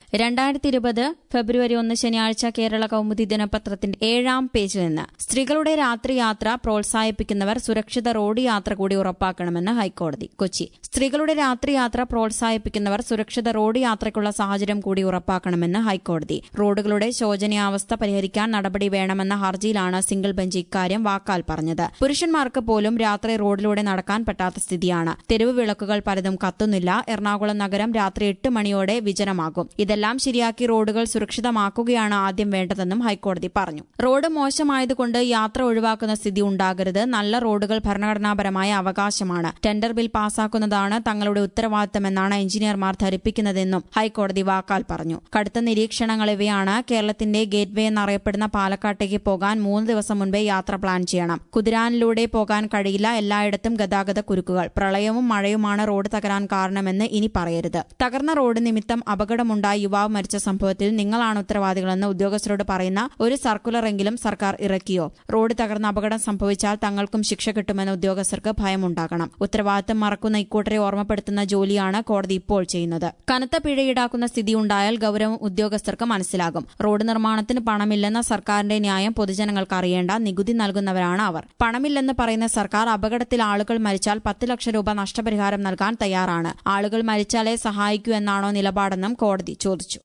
രണ്ടായിരത്തി ഇരുപത് ഫെബ്രുവരി ഒന്ന് ശനിയാഴ്ച കേരള കൗമുദി ദിനപത്രത്തിന്റെ ഏഴാം പേജിൽ നിന്ന് സ്ത്രീകളുടെ രാത്രി യാത്ര പ്രോത്സാഹിപ്പിക്കുന്നവർ സുരക്ഷിത റോഡ് യാത്ര കൂടി ഉറപ്പാക്കണമെന്ന് ഹൈക്കോടതി കൊച്ചി സ്ത്രീകളുടെ രാത്രി യാത്ര പ്രോത്സാഹിപ്പിക്കുന്നവർ സുരക്ഷിത റോഡ് യാത്രയ്ക്കുള്ള സാഹചര്യം കൂടി ഉറപ്പാക്കണമെന്ന് ഹൈക്കോടതി റോഡുകളുടെ ശോചനീയാവസ്ഥ പരിഹരിക്കാൻ നടപടി വേണമെന്ന ഹർജിയിലാണ് സിംഗിൾ ബെഞ്ച് ഇക്കാര്യം വാക്കാൽ പറഞ്ഞത് പുരുഷന്മാർക്ക് പോലും രാത്രി റോഡിലൂടെ നടക്കാൻ പറ്റാത്ത സ്ഥിതിയാണ് തെരുവ് വിളക്കുകൾ പലതും കത്തുന്നില്ല എറണാകുളം നഗരം രാത്രി എട്ട് മണിയോടെ വിജനമാകും ഇതെല്ലാം ശരിയാക്കി റോഡുകൾ സുരക്ഷിതമാക്കുകയാണ് ആദ്യം വേണ്ടതെന്നും ഹൈക്കോടതി പറഞ്ഞു റോഡ് മോശമായതുകൊണ്ട് യാത്ര ഒഴിവാക്കുന്ന സ്ഥിതി ഉണ്ടാകരുത് നല്ല റോഡുകൾ ഭരണഘടനാപരമായ അവകാശമാണ് ടെൻഡർ ബിൽ പാസാക്കുന്നതാണ് തങ്ങളുടെ ഉത്തരവാദിത്തമെന്നാണ് എഞ്ചിനീയർമാർ ധരിപ്പിക്കുന്നതെന്നും ഹൈക്കോടതി വാക്കാൽ പറഞ്ഞു കടുത്ത നിരീക്ഷണങ്ങൾ ഇവയാണ് കേരളത്തിന്റെ ഗേറ്റ്വേ എന്നറിയപ്പെടുന്ന പാലക്കാട്ടേക്ക് പോകാൻ മൂന്ന് ദിവസം മുൻപേ യാത്ര പ്ലാൻ ചെയ്യണം കുതിരാനിലൂടെ പോകാൻ കഴിയില്ല എല്ലായിടത്തും ഗതാഗത കുരുക്കുകൾ പ്രളയവും മഴയുമാണ് റോഡ് തകരാൻ കാരണമെന്ന് ഇനി പറയരുത് തകർന്ന റോഡ് നിമിത്തം അപകടമുണ്ടായി യുവാവ് മരിച്ച സംഭവത്തിൽ നിങ്ങളാണ് ഉത്തരവാദികളെന്ന് ഉദ്യോഗസ്ഥരോട് പറയുന്ന ഒരു സർക്കുലറെങ്കിലും സർക്കാർ ഇറക്കിയോ റോഡ് തകർന്ന അപകടം സംഭവിച്ചാൽ തങ്ങൾക്കും ശിക്ഷ കിട്ടുമെന്ന ഉദ്യോഗസ്ഥർക്ക് ഭയമുണ്ടാകണം ഉത്തരവാദിത്തം മറക്കുന്ന ഇക്കൂട്ടരെ ഓർമ്മപ്പെടുത്തുന്ന ജോലിയാണ് കോടതി ഇപ്പോൾ ചെയ്യുന്നത് കനത്ത പിഴ ഈടാക്കുന്ന സ്ഥിതിയുണ്ടായാൽ ഗൌരവം ഉദ്യോഗസ്ഥർക്ക് മനസ്സിലാകും റോഡ് നിർമ്മാണത്തിന് പണമില്ലെന്ന സർക്കാരിന്റെ ന്യായം പൊതുജനങ്ങൾക്ക് അറിയേണ്ട നികുതി നൽകുന്നവരാണ് അവർ പണമില്ലെന്ന് പറയുന്ന സർക്കാർ അപകടത്തിൽ ആളുകൾ മരിച്ചാൽ പത്ത് ലക്ഷം രൂപ നഷ്ടപരിഹാരം നൽകാൻ തയ്യാറാണ് ആളുകൾ മരിച്ചാലേ സഹായിക്കൂ എന്നാണോ നിലപാടെന്നും കോടതി ചോദിച്ചു